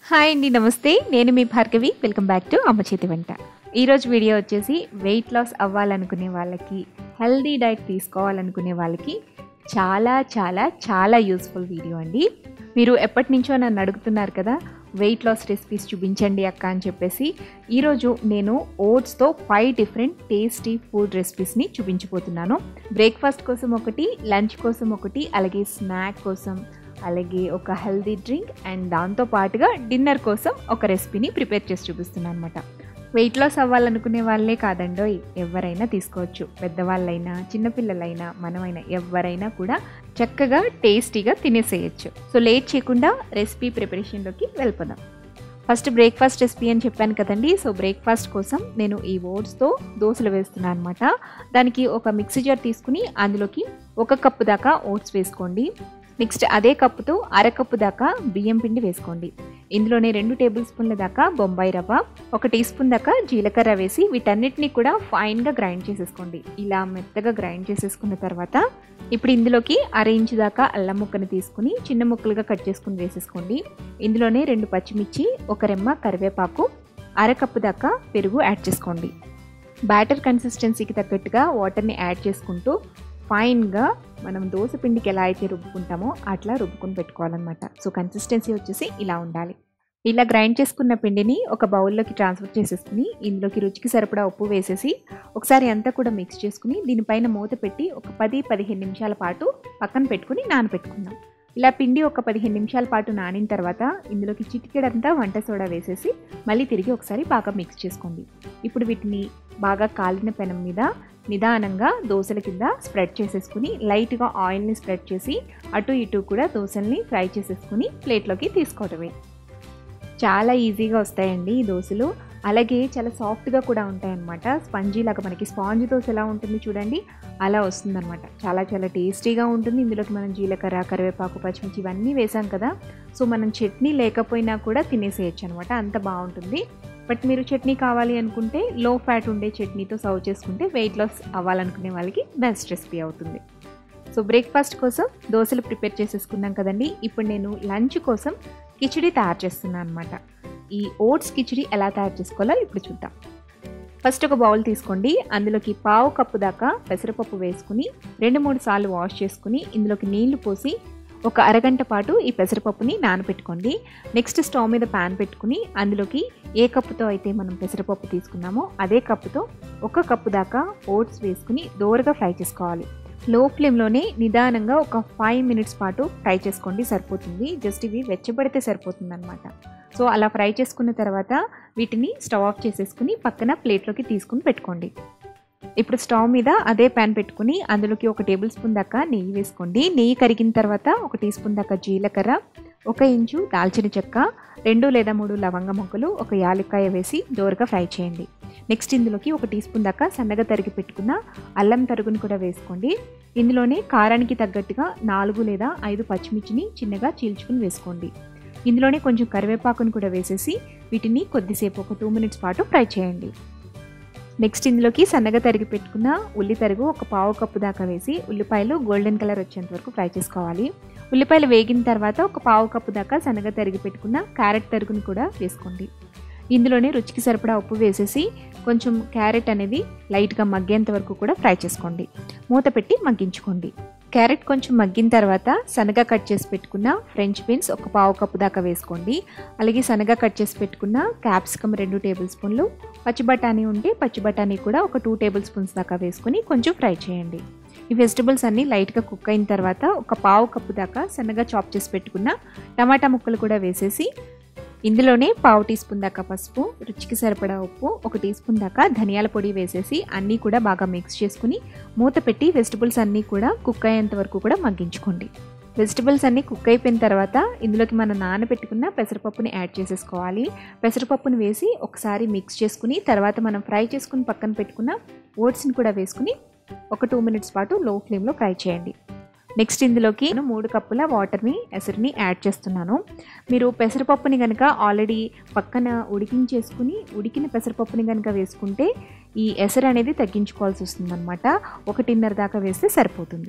hi అండి నమస్తే నేను మీ భార్గవి వెల్కమ్ బ్యాక్ టు అమ్మ చేతి వంట ఈరోజు వీడియో వచ్చేసి వెయిట్ లాస్ అవ్వాలనుకునే వాళ్ళకి హెల్దీ డైట్ తీసుకోవాలనుకునే వాళ్ళకి చాలా చాలా చాలా యూస్ఫుల్ వీడియో అండి మీరు ఎప్పటి నుంచో నన్ను అడుగుతున్నారు కదా వెయిట్ లాస్ రెసిపీస్ చూపించండి అక్క అని చెప్పేసి ఈరోజు నేను ఓట్స్తో ఫైవ్ డిఫరెంట్ టేస్టీ ఫుడ్ రెసిపీస్ని చూపించబోతున్నాను బ్రేక్ఫాస్ట్ కోసం ఒకటి లంచ్ కోసం ఒకటి అలాగే స్నాక్ కోసం అలాగే ఒక హెల్దీ డ్రింక్ అండ్ దాంతో పాటుగా డిన్నర్ కోసం ఒక రెసిపీని ప్రిపేర్ చేసి చూపిస్తున్నాను అనమాట వెయిట్ లాస్ అవ్వాలనుకునే వాళ్ళే కాదండో ఎవరైనా తీసుకోవచ్చు పెద్దవాళ్ళైనా చిన్నపిల్లలైనా మనమైనా ఎవరైనా కూడా చక్కగా టేస్టీగా తినేసేయచ్చు సో లేట్ చేయకుండా రెసిపీ ప్రిపరేషన్లోకి వెళ్ళిపోదాం ఫస్ట్ బ్రేక్ఫాస్ట్ రెసిపీ అని చెప్పాను కదండి సో బ్రేక్ఫాస్ట్ కోసం నేను ఈ ఓట్స్తో దోశలు వేస్తున్నాను అనమాట దానికి ఒక మిక్సీ జార్ తీసుకుని అందులోకి ఒక కప్పు దాకా ఓట్స్ వేసుకోండి నెక్స్ట్ అదే కప్పుతో అరకప్పు దాకా బియ్యం పిండి వేసుకోండి ఇందులోనే రెండు టేబుల్ స్పూన్ల దాకా బొంబాయి రవ్వ ఒక టీ స్పూన్ దాకా జీలకర్ర వేసి వీటన్నిటిని కూడా ఫైన్గా గ్రైండ్ చేసేసుకోండి ఇలా మెత్తగా గ్రైండ్ చేసేసుకున్న తర్వాత ఇప్పుడు ఇందులోకి అర ఇంచు దాకా అల్లం ముక్కని తీసుకుని చిన్న ముక్కలుగా కట్ చేసుకుని వేసేసుకోండి ఇందులోనే రెండు పచ్చిమిర్చి ఒక రెమ్మ కరివేపాకు అరకప్పు దాకా పెరుగు యాడ్ చేసుకోండి బ్యాటర్ కన్సిస్టెన్సీకి తగ్గట్టుగా వాటర్ని యాడ్ చేసుకుంటూ ఫైన్గా మనం దోశ పిండికి ఎలా అయితే రుబ్బుకుంటామో అట్లా రుబ్బుకుని పెట్టుకోవాలన్నమాట సో కన్సిస్టెన్సీ వచ్చేసి ఇలా ఉండాలి ఇలా గ్రైండ్ చేసుకున్న పిండిని ఒక బౌల్లోకి ట్రాన్స్ఫర్ చేసేసుకుని ఇందులోకి రుచికి సరిపడా ఉప్పు వేసేసి ఒకసారి అంతా కూడా మిక్స్ చేసుకుని దీనిపైన మూత పెట్టి ఒక పది పదిహేను నిమిషాల పాటు పక్కన పెట్టుకుని నానబెట్టుకుందాం ఇలా పిండి ఒక పదిహేను నిమిషాల పాటు నానిన తర్వాత ఇందులోకి చిటికెడంతా వంట సోడా వేసేసి మళ్ళీ తిరిగి ఒకసారి బాగా మిక్స్ చేసుకోండి ఇప్పుడు వీటిని బాగా కాలిన పెనం మీద నిదానంగా దోశల కింద స్ప్రెడ్ చేసేసుకుని లైట్గా ఆయిల్ని స్ప్రెడ్ చేసి అటు ఇటు కూడా దోశల్ని ఫ్రై చేసేసుకుని ప్లేట్లోకి తీసుకోవటమే చాలా ఈజీగా వస్తాయండి ఈ దోశలు అలాగే చాలా సాఫ్ట్గా కూడా ఉంటాయన్నమాట స్పంజీ లాగా మనకి స్పాంజ్ దోశ ఎలా ఉంటుంది చూడండి అలా వస్తుందన్నమాట చాలా చాలా టేస్టీగా ఉంటుంది ఇందులోకి మనం జీలకర్ర కరివేపాకు పచ్చిమిర్చి ఇవన్నీ వేసాం కదా సో మనం చట్నీ లేకపోయినా కూడా తినేసేయచ్చు అనమాట అంత బాగుంటుంది బట్ మీరు చట్నీ కావాలి అనుకుంటే లో ఫ్యాట్ ఉండే చట్నీతో సర్వ్ చేసుకుంటే వెయిట్ లాస్ అవ్వాలనుకునే వాళ్ళకి బెస్ట్ రెసిపీ అవుతుంది సో బ్రేక్ఫాస్ట్ కోసం దోశలు ప్రిపేర్ చేసేసుకున్నాం కదండి ఇప్పుడు నేను లంచ్ కోసం కిచిడి తయారు చేస్తున్నాను అనమాట ఈ ఓట్స్ కిచిడి ఎలా తయారు చేసుకోవాలో ఇప్పుడు చూద్దాం ఫస్ట్ ఒక బౌల్ తీసుకోండి అందులోకి పావు కప్పు దాకా పెసరపప్పు వేసుకుని రెండు మూడు సార్లు వాష్ చేసుకుని ఇందులోకి నీళ్లు పోసి ఒక అరగంట పాటు ఈ పెసరపప్పుని నానబెట్టుకోండి నెక్స్ట్ స్టవ్ మీద ప్యాన్ పెట్టుకుని అందులోకి ఏ కప్పుతో అయితే మనం పెసరపప్పు తీసుకున్నామో అదే కప్పుతో ఒక కప్పు దాకా ఓట్స్ వేసుకుని దోరగా ఫ్రై చేసుకోవాలి లో ఫ్లేమ్లోనే నిదానంగా ఒక ఫైవ్ మినిట్స్ పాటు ఫ్రై చేసుకోండి సరిపోతుంది జస్ట్ ఇవి వెచ్చబడితే సరిపోతుంది అనమాట సో అలా ఫ్రై చేసుకున్న తర్వాత వీటిని స్టవ్ ఆఫ్ చేసేసుకుని పక్కన ప్లేట్లోకి తీసుకుని పెట్టుకోండి ఇప్పుడు స్టవ్ మీద అదే ప్యాన్ పెట్టుకుని అందులోకి ఒక టేబుల్ స్పూన్ దాకా నెయ్యి వేసుకోండి నెయ్యి కరిగిన తర్వాత ఒక టీ స్పూన్ దాకా జీలకర్ర ఒక ఇంచు దాల్చిన చెక్క రెండు లేదా మూడు లవంగ మొక్కలు ఒక యాలక్కాయ వేసి దోరగా ఫ్రై చేయండి నెక్స్ట్ ఇందులోకి ఒక టీ స్పూన్ దాకా సన్నగా తరిగి పెట్టుకున్న అల్లం తరుగుని కూడా వేసుకోండి ఇందులోనే కారానికి తగ్గట్టుగా నాలుగు లేదా ఐదు పచ్చిమిర్చిని చిన్నగా చీల్చుకుని వేసుకోండి ఇందులోనే కొంచెం కరివేపాకుని కూడా వేసేసి వీటిని కొద్దిసేపు ఒక టూ మినిట్స్ పాటు ఫ్రై చేయండి నెక్స్ట్ ఇందులోకి సన్నగా తరిగి పెట్టుకున్న ఉల్లి తరుగు ఒక పావు కప్పు దాకా వేసి ఉల్లిపాయలు గోల్డెన్ కలర్ వచ్చేంత వరకు ఫ్రై చేసుకోవాలి ఉల్లిపాయలు వేగిన తర్వాత ఒక పావు కప్పు దాకా సన్నగా తరిగి పెట్టుకున్న క్యారెట్ తరుగుని కూడా వేసుకోండి ఇందులోనే రుచికి సరిపడా ఉప్పు వేసేసి కొంచెం క్యారెట్ అనేది లైట్గా మగ్గేంత వరకు కూడా ఫ్రై చేసుకోండి మూత పెట్టి మగ్గించుకోండి క్యారెట్ కొంచెం మగ్గిన తర్వాత సన్నగా కట్ చేసి పెట్టుకున్న ఫ్రెంచ్ బీన్స్ ఒక పావు కప్పు దాకా వేసుకోండి అలాగే సన్నగా కట్ చేసి పెట్టుకున్న క్యాప్సికమ్ రెండు టేబుల్ స్పూన్లు పచ్చి బఠానీ ఉంటే పచ్చి బఠానీ కూడా ఒక టూ టేబుల్ స్పూన్స్ దాకా వేసుకొని కొంచెం ఫ్రై చేయండి ఈ వెజిటబుల్స్ అన్నీ లైట్గా కుక్ అయిన తర్వాత ఒక పావు కప్పు దాకా సన్నగా చాప్ చేసి పెట్టుకున్న టమాటా ముక్కలు కూడా వేసేసి ఇందులోనే పావు టీ స్పూన్ దాకా పసుపు రుచికి సరిపడా ఉప్పు ఒక టీ స్పూన్ దాకా ధనియాల పొడి వేసేసి అన్నీ కూడా బాగా మిక్స్ చేసుకుని మూత పెట్టి వెజిటబుల్స్ అన్నీ కూడా కుక్ అయ్యేంత వరకు కూడా మగ్గించుకోండి వెజిటబుల్స్ అన్నీ కుక్ అయిపోయిన తర్వాత ఇందులోకి మనం నానబెట్టుకున్న పెసరపప్పుని యాడ్ చేసేసుకోవాలి పెసరపప్పుని వేసి ఒకసారి మిక్స్ చేసుకుని తర్వాత మనం ఫ్రై చేసుకుని పక్కన పెట్టుకున్న ఓట్స్ని కూడా వేసుకుని ఒక టూ మినిట్స్ పాటు లో ఫ్లేమ్లో ఫ్రై చేయండి నెక్స్ట్ ఇందులోకి నేను మూడు కప్పుల వాటర్ని ఎసరిని యాడ్ చేస్తున్నాను మీరు పెసరపప్పుని కనుక ఆల్రెడీ పక్కన ఉడికించేసుకుని ఉడికిన పెసరపప్పుని కనుక వేసుకుంటే ఈ ఎసరు అనేది తగ్గించుకోవాల్సి వస్తుందన్నమాట ఒకటిన్నర దాకా వేస్తే సరిపోతుంది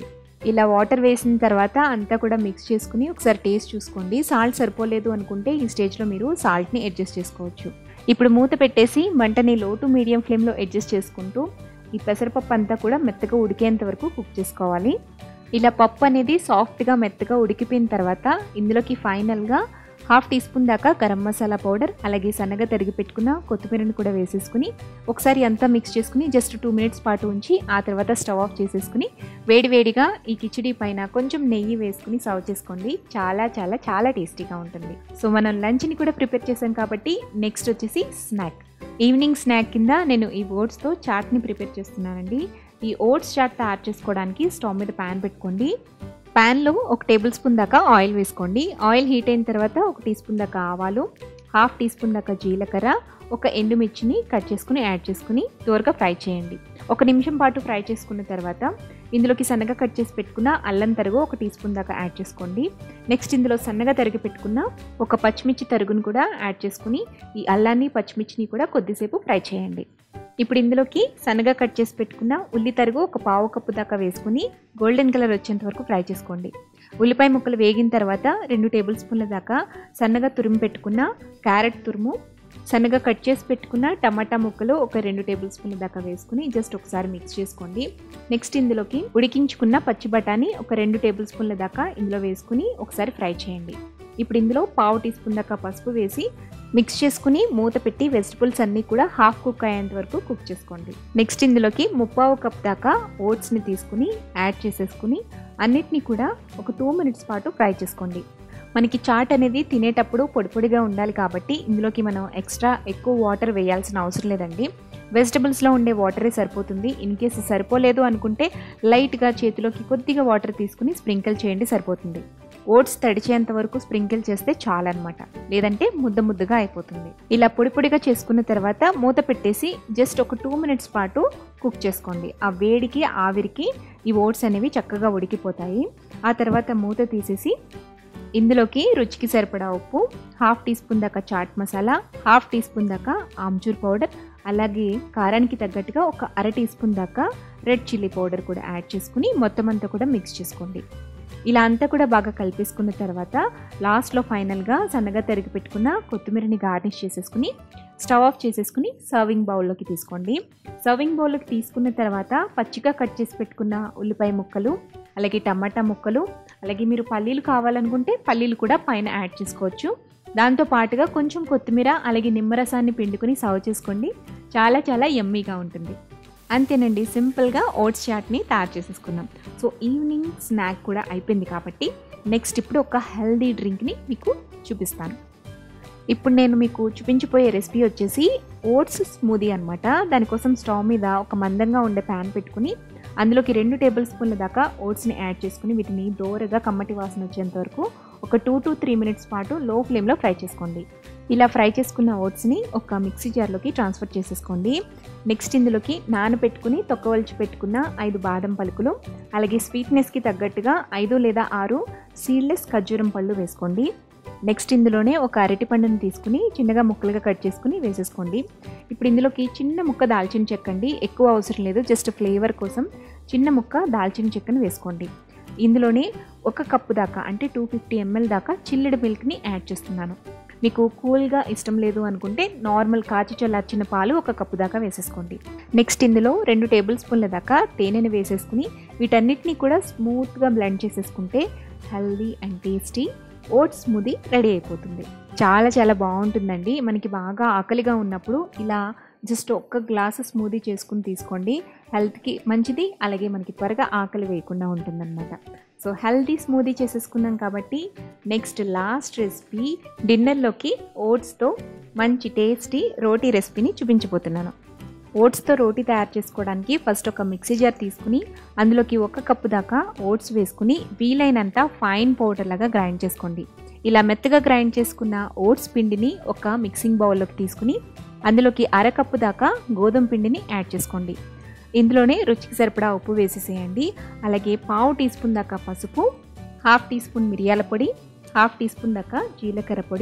ఇలా వాటర్ వేసిన తర్వాత అంతా కూడా మిక్స్ చేసుకుని ఒకసారి టేస్ట్ చూసుకోండి సాల్ట్ సరిపోలేదు అనుకుంటే ఈ స్టేజ్లో మీరు సాల్ట్ని అడ్జస్ట్ చేసుకోవచ్చు ఇప్పుడు మూత పెట్టేసి మంటని లో టు మీడియం ఫ్లేమ్లో అడ్జస్ట్ చేసుకుంటూ ఈ పెసరపప్పు అంతా కూడా మెత్తగా ఉడికేంత వరకు కుక్ చేసుకోవాలి ఇలా పప్పు అనేది సాఫ్ట్గా మెత్తగా ఉడికిపోయిన తర్వాత ఇందులోకి ఫైనల్గా హాఫ్ టీ స్పూన్ దాకా గరం మసాలా పౌడర్ అలాగే సన్నగా తరిగి పెట్టుకున్న కొత్తిమీరని కూడా వేసేసుకుని ఒకసారి అంతా మిక్స్ చేసుకుని జస్ట్ టూ మినిట్స్ పాటు ఉంచి ఆ తర్వాత స్టవ్ ఆఫ్ చేసేసుకుని వేడివేడిగా ఈ కిచిడి పైన కొంచెం నెయ్యి వేసుకుని సర్వ్ చేసుకోండి చాలా చాలా చాలా టేస్టీగా ఉంటుంది సో మనం లంచ్ని కూడా ప్రిపేర్ చేసాం కాబట్టి నెక్స్ట్ వచ్చేసి స్నాక్ ఈవినింగ్ స్నాక్ కింద నేను ఈ ఓట్స్తో చాట్ని ప్రిపేర్ చేస్తున్నానండి ఈ ఓట్స్ చాట్ తయారు చేసుకోవడానికి స్టవ్ మీద ప్యాన్ పెట్టుకోండి ప్యాన్లో ఒక టేబుల్ స్పూన్ దాకా ఆయిల్ వేసుకోండి ఆయిల్ హీట్ అయిన తర్వాత ఒక టీ స్పూన్ దాకా ఆవాలు హాఫ్ టీ స్పూన్ దాకా జీలకర్ర ఒక ఎండుమిర్చిని కట్ చేసుకుని యాడ్ చేసుకుని త్వరగా ఫ్రై చేయండి ఒక నిమిషం పాటు ఫ్రై చేసుకున్న తర్వాత ఇందులోకి సన్నగా కట్ చేసి పెట్టుకున్న అల్లం తరుగు ఒక టీ స్పూన్ దాకా యాడ్ చేసుకోండి నెక్స్ట్ ఇందులో సన్నగా తరిగి పెట్టుకున్న ఒక పచ్చిమిర్చి తరుగును కూడా యాడ్ చేసుకుని ఈ అల్లాన్ని పచ్చిమిర్చిని కూడా కొద్దిసేపు ఫ్రై చేయండి ఇప్పుడు ఇందులోకి సన్నగా కట్ చేసి పెట్టుకున్న ఉల్లి తరుగు ఒక పావు కప్పు దాకా వేసుకుని గోల్డెన్ కలర్ వచ్చేంత వరకు ఫ్రై చేసుకోండి ఉల్లిపాయ ముక్కలు వేగిన తర్వాత రెండు టేబుల్ స్పూన్ల దాకా సన్నగా తురుము పెట్టుకున్న క్యారెట్ తురుము సన్నగా కట్ చేసి పెట్టుకున్న టమాటా ముక్కలు ఒక రెండు టేబుల్ స్పూన్ల దాకా వేసుకుని జస్ట్ ఒకసారి మిక్స్ చేసుకోండి నెక్స్ట్ ఇందులోకి ఉడికించుకున్న పచ్చి బఠానీ ఒక రెండు టేబుల్ స్పూన్ల దాకా ఇందులో వేసుకుని ఒకసారి ఫ్రై చేయండి ఇప్పుడు ఇందులో పావు టీ స్పూన్ దాకా పసుపు వేసి మిక్స్ చేసుకుని మూత పెట్టి వెజిటబుల్స్ అన్నీ కూడా హాఫ్ కుక్ అయ్యేంత వరకు కుక్ చేసుకోండి నెక్స్ట్ ఇందులోకి ముప్పావు కప్ దాకా ఓట్స్ని తీసుకుని యాడ్ చేసేసుకుని అన్నిటినీ కూడా ఒక టూ మినిట్స్ పాటు ఫ్రై చేసుకోండి మనకి చాట్ అనేది తినేటప్పుడు పొడి పొడిగా ఉండాలి కాబట్టి ఇందులోకి మనం ఎక్స్ట్రా ఎక్కువ వాటర్ వేయాల్సిన అవసరం లేదండి వెజిటబుల్స్లో ఉండే వాటరే సరిపోతుంది ఇన్ కేసు సరిపోలేదు అనుకుంటే లైట్గా చేతిలోకి కొద్దిగా వాటర్ తీసుకుని స్ప్రింకిల్ చేయండి సరిపోతుంది ఓట్స్ తడిచేంత వరకు స్ప్రింకిల్ చేస్తే చాలన్నమాట లేదంటే ముద్ద ముద్దగా అయిపోతుంది ఇలా పొడి పొడిగా చేసుకున్న తర్వాత మూత పెట్టేసి జస్ట్ ఒక టూ మినిట్స్ పాటు కుక్ చేసుకోండి ఆ వేడికి ఆవిరికి ఈ ఓట్స్ అనేవి చక్కగా ఉడికిపోతాయి ఆ తర్వాత మూత తీసేసి ఇందులోకి రుచికి సరిపడా ఉప్పు హాఫ్ టీ స్పూన్ దాకా chaat masala half teaspoon దాకా ఆమ్చూర్ పౌడర్ అలాగే కారానికి తగ్గట్టుగా ఒక అర టీ స్పూన్ దాకా రెడ్ చిల్లీ పౌడర్ కూడా యాడ్ చేసుకుని మొత్తం అంతా కూడా మిక్స్ చేసుకోండి ఇలా అంతా కూడా బాగా కలిపేసుకున్న తర్వాత లాస్ట్లో ఫైనల్గా సన్నగా తరిగి పెట్టుకున్న కొత్తిమీరని గార్నిష్ చేసేసుకుని స్టవ్ ఆఫ్ చేసేసుకుని సర్వింగ్ బౌల్లోకి తీసుకోండి సర్వింగ్ బౌల్లోకి తీసుకున్న తర్వాత పచ్చిగా కట్ చేసి పెట్టుకున్న ఉల్లిపాయ ముక్కలు అలాగే టమాటా ముక్కలు అలాగే మీరు పల్లీలు కావాలనుకుంటే పల్లీలు కూడా పైన యాడ్ చేసుకోవచ్చు దాంతో పాటుగా కొంచెం కొత్తిమీర అలాగే నిమ్మరసాన్ని పిండుకొని సర్వ్ చేసుకోండి చాలా చాలా ఎమ్మీగా ఉంటుంది అంతేనండి సింపుల్గా ఓట్స్ చాట్ని తయారు చేసేసుకున్నాం సో ఈవినింగ్ స్నాక్ కూడా అయిపోయింది కాబట్టి నెక్స్ట్ ఇప్పుడు ఒక హెల్దీ డ్రింక్ని మీకు చూపిస్తాను ఇప్పుడు నేను మీకు చూపించిపోయే రెసిపీ వచ్చేసి ఓట్స్ స్మూదీ అనమాట దానికోసం స్టవ్ మీద ఒక మందంగా ఉండే ప్యాన్ పెట్టుకుని అందులోకి రెండు టేబుల్ స్పూన్ల దాకా ఓట్స్ని యాడ్ చేసుకుని వీటిని దోరగా కమ్మటి వాసన వచ్చేంత వరకు ఒక టూ టు త్రీ మినిట్స్ పాటు లో ఫ్లేమ్లో ఫ్రై చేసుకోండి ఇలా ఫ్రై చేసుకున్న ఓట్స్ని ఒక మిక్సీ జార్లోకి ట్రాన్స్ఫర్ చేసేసుకోండి నెక్స్ట్ ఇందులోకి నానబెట్టుకుని తొక్కవలిచి పెట్టుకున్న ఐదు బాదం పలుకులు అలాగే స్వీట్నెస్కి తగ్గట్టుగా ఐదు లేదా ఆరు సీడ్లెస్ ఖర్జూరం పళ్ళు వేసుకోండి నెక్స్ట్ ఇందులోనే ఒక అరటి పండుని తీసుకుని చిన్నగా ముక్కలుగా కట్ చేసుకుని వేసేసుకోండి ఇప్పుడు ఇందులోకి చిన్న ముక్క దాల్చిన చెక్క అండి ఎక్కువ అవసరం లేదు జస్ట్ ఫ్లేవర్ కోసం చిన్న ముక్క దాల్చిన చెక్కను వేసుకోండి ఇందులోనే ఒక కప్పు దాకా అంటే టూ ఫిఫ్టీ ఎంఎల్ దాకా చిల్లిడి మిల్క్ని యాడ్ చేస్తున్నాను మీకు కూల్గా ఇష్టం లేదు అనుకుంటే నార్మల్ కాచి చల్లార్చిన పాలు ఒక కప్పు దాకా వేసేసుకోండి నెక్స్ట్ ఇందులో రెండు టేబుల్ స్పూన్ల దాకా తేనెని వేసేసుకుని వీటన్నిటిని కూడా స్మూత్గా బ్లెండ్ చేసేసుకుంటే healthy and tasty oats smoothie ready అయిపోతుంది చాలా చాలా బాగుంటుందండి మనకి బాగా ఆకలిగా ఉన్నప్పుడు ఇలా జస్ట్ ఒక్క గ్లాస్ స్మూదీ చేసుకుని తీసుకోండి హెల్త్కి మంచిది అలాగే మనకి త్వరగా ఆకలి వేయకుండా ఉంటుందన్నమాట సో హెల్తీ స్మూదీ చేసేసుకున్నాం కాబట్టి నెక్స్ట్ లాస్ట్ రెసిపీ డిన్నర్లోకి ఓట్స్తో మంచి టేస్టీ రోటీ రెసిపీని చూపించబోతున్నాను ఓట్స్తో రోటీ తయారు చేసుకోవడానికి ఫస్ట్ ఒక మిక్సీ జార్ తీసుకుని అందులోకి ఒక కప్పు దాకా ఓట్స్ వేసుకుని వీలైనంత ఫైన్ పౌడర్ లాగా గ్రైండ్ చేసుకోండి ఇలా మెత్తగా గ్రైండ్ చేసుకున్న ఓట్స్ పిండిని ఒక మిక్సింగ్ బౌల్లోకి తీసుకుని అందులోకి అరకప్పు దాకా గోధుమ పిండిని యాడ్ చేసుకోండి ఇందులోనే రుచికి సరిపడా ఉప్పు వేసేసేయండి అలాగే పావు టీ స్పూన్ దాకా పసుపు హాఫ్ టీ స్పూన్ మిరియాల పొడి హాఫ్ టీ స్పూన్ దాకా జీలకర్ర పొడి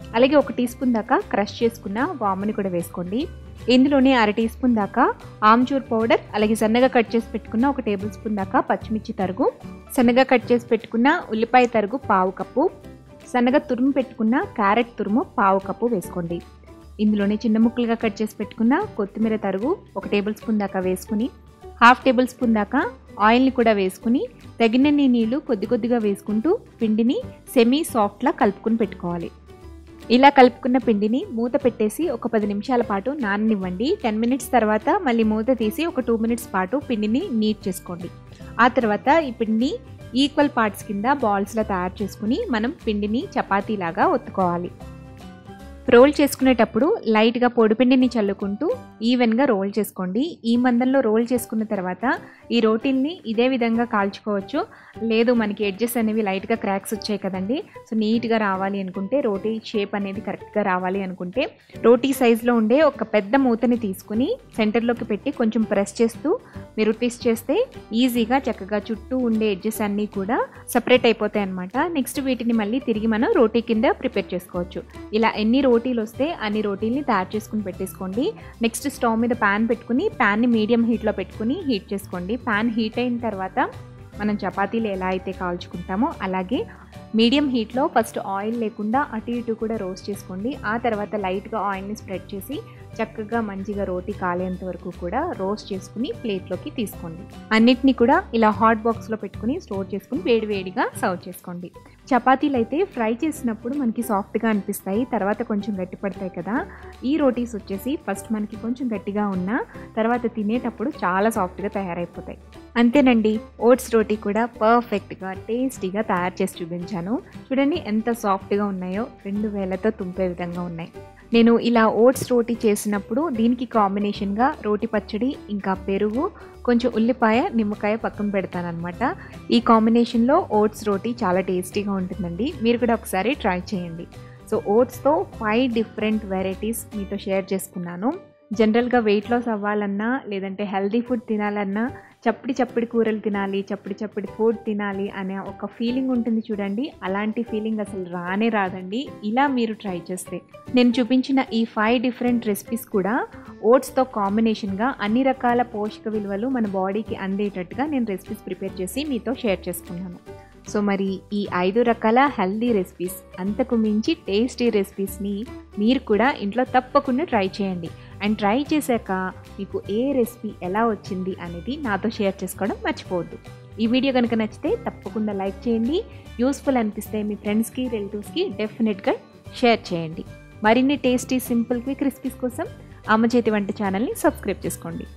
అలాగే ఒక టీ స్పూన్ దాకా క్రష్ చేసుకున్న వాముని కూడా వేసుకోండి ఇందులోనే అర టీ స్పూన్ దాకా ఆమ్చూర్ పౌడర్ అలాగే సన్నగా కట్ చేసి పెట్టుకున్న ఒక టేబుల్ స్పూన్ దాకా పచ్చిమిర్చి తరుగు సన్నగా కట్ చేసి పెట్టుకున్న ఉల్లిపాయ తరుగు పావు కప్పు సన్నగా తురుము పెట్టుకున్న క్యారెట్ తురుము పావు కప్పు వేసుకోండి ఇందులోనే చిన్న ముక్కలుగా కట్ చేసి పెట్టుకున్న కొత్తిమీర తరుగు ఒక టేబుల్ స్పూన్ దాకా వేసుకుని హాఫ్ టేబుల్ స్పూన్ దాకా ఆయిల్ని కూడా వేసుకుని తగినన్ని నీళ్లు కొద్ది కొద్దిగా వేసుకుంటూ పిండిని సెమీ సాఫ్ట్లా కలుపుకుని పెట్టుకోవాలి ఇలా కలుపుకున్న పిండిని మూత పెట్టేసి ఒక పది నిమిషాల పాటు నాననివ్వండి టెన్ మినిట్స్ తర్వాత మళ్ళీ మూత తీసి ఒక టూ మినిట్స్ పాటు పిండిని నీట్ చేసుకోండి ఆ తర్వాత ఈ పిండిని ఈక్వల్ పార్ట్స్ కింద బాల్స్లా తయారు చేసుకుని మనం పిండిని చపాతీలాగా ఒత్తుకోవాలి రోల్ చేసుకునేటప్పుడు లైట్గా పొడిపిండిని చల్లుకుంటూ ఈవెన్గా రోల్ చేసుకోండి ఈ మందంలో రోల్ చేసుకున్న తర్వాత ఈ రోటీల్ని ఇదే విధంగా కాల్చుకోవచ్చు లేదు మనకి ఎడ్జెస్ అనేవి లైట్గా క్రాక్స్ వచ్చాయి కదండి సో నీట్గా రావాలి అనుకుంటే రోటీ షేప్ అనేది కరెక్ట్గా రావాలి అనుకుంటే రోటీ సైజులో ఉండే ఒక పెద్ద మూతని తీసుకుని సెంటర్లోకి పెట్టి కొంచెం ప్రెస్ చేస్తూ మీరు ట్విస్ట్ చేస్తే ఈజీగా చక్కగా చుట్టూ ఉండే ఎడ్జెస్ అన్నీ కూడా సపరేట్ అయిపోతాయి అనమాట నెక్స్ట్ వీటిని మళ్ళీ తిరిగి మనం రోటీ కింద ప్రిపేర్ చేసుకోవచ్చు ఇలా ఎన్ని రోటీలు వస్తే అన్ని రోటీల్ని తయారు చేసుకుని పెట్టేసుకోండి నెక్స్ట్ స్టవ్ మీద ప్యాన్ పెట్టుకుని ప్యాన్ని మీడియం హీట్లో పెట్టుకుని హీట్ చేసుకోండి ప్యాన్ హీట్ అయిన తర్వాత మనం చపాతీలు ఎలా అయితే కాల్చుకుంటామో అలాగే మీడియం హీట్లో ఫస్ట్ ఆయిల్ లేకుండా అటు ఇటు కూడా రోస్ట్ చేసుకోండి ఆ తర్వాత లైట్గా ఆయిల్ని స్ప్రెడ్ చేసి చక్కగా మంచిగా రోటీ కాలేంత వరకు కూడా రోస్ట్ చేసుకుని ప్లేట్లోకి తీసుకోండి అన్నిటినీ కూడా ఇలా హాట్ బాక్స్లో పెట్టుకుని స్టోర్ చేసుకుని వేడివేడిగా సర్వ్ చేసుకోండి చపాతీలు అయితే ఫ్రై చేసినప్పుడు మనకి సాఫ్ట్గా అనిపిస్తాయి తర్వాత కొంచెం గట్టి పడతాయి కదా ఈ రోటీస్ వచ్చేసి ఫస్ట్ మనకి కొంచెం గట్టిగా ఉన్నా తర్వాత తినేటప్పుడు చాలా సాఫ్ట్గా తయారైపోతాయి అంతేనండి ఓట్స్ రోటీ కూడా పర్ఫెక్ట్గా టేస్టీగా తయారు చేసి చూపించాను చూడండి ఎంత సాఫ్ట్గా ఉన్నాయో రెండు వేలతో తుంపే విధంగా ఉన్నాయి నేను ఇలా ఓట్స్ రోటీ చేసినప్పుడు దీనికి కాంబినేషన్గా రోటి పచ్చడి ఇంకా పెరుగు కొంచెం ఉల్లిపాయ నిమ్మకాయ పక్కన పెడతానమాట ఈ కాంబినేషన్లో ఓట్స్ రోటీ చాలా టేస్టీగా ఉంటుందండి మీరు కూడా ఒకసారి ట్రై చేయండి సో ఓట్స్తో ఫైవ్ డిఫరెంట్ వెరైటీస్ మీతో షేర్ చేసుకున్నాను జనరల్గా వెయిట్ లాస్ అవ్వాలన్నా లేదంటే హెల్దీ ఫుడ్ తినాలన్నా చప్పడి చప్పడి కూరలు తినాలి చప్పడి చప్పడి ఫుడ్ తినాలి అనే ఒక ఫీలింగ్ ఉంటుంది చూడండి అలాంటి ఫీలింగ్ అసలు రానే రాదండి ఇలా మీరు ట్రై చేస్తే నేను చూపించిన ఈ ఫైవ్ డిఫరెంట్ రెసిపీస్ కూడా ఓట్స్తో కాంబినేషన్గా అన్ని రకాల పోషక విలువలు మన బాడీకి అందేటట్టుగా నేను రెసిపీస్ ప్రిపేర్ చేసి మీతో షేర్ చేసుకున్నాను సో మరి ఈ ఐదు రకాల హెల్దీ రెసిపీస్ అంతకు మించి టేస్టీ రెసిపీస్ని మీరు కూడా ఇంట్లో తప్పకుండా ట్రై చేయండి అండ్ ట్రై చేశాక మీకు ఏ రెసిపీ ఎలా వచ్చింది అనేది నాతో షేర్ చేసుకోవడం మర్చిపోవద్దు ఈ వీడియో కనుక నచ్చితే తప్పకుండా లైక్ చేయండి యూస్ఫుల్ అనిపిస్తే మీ ఫ్రెండ్స్కి రిలేటివ్స్కి డెఫినెట్గా షేర్ చేయండి మరిన్ని టేస్టీ సింపుల్ క్విక్ రెసిపీస్ కోసం అమ్మ చేతి వంట ఛానల్ని సబ్స్క్రైబ్ చేసుకోండి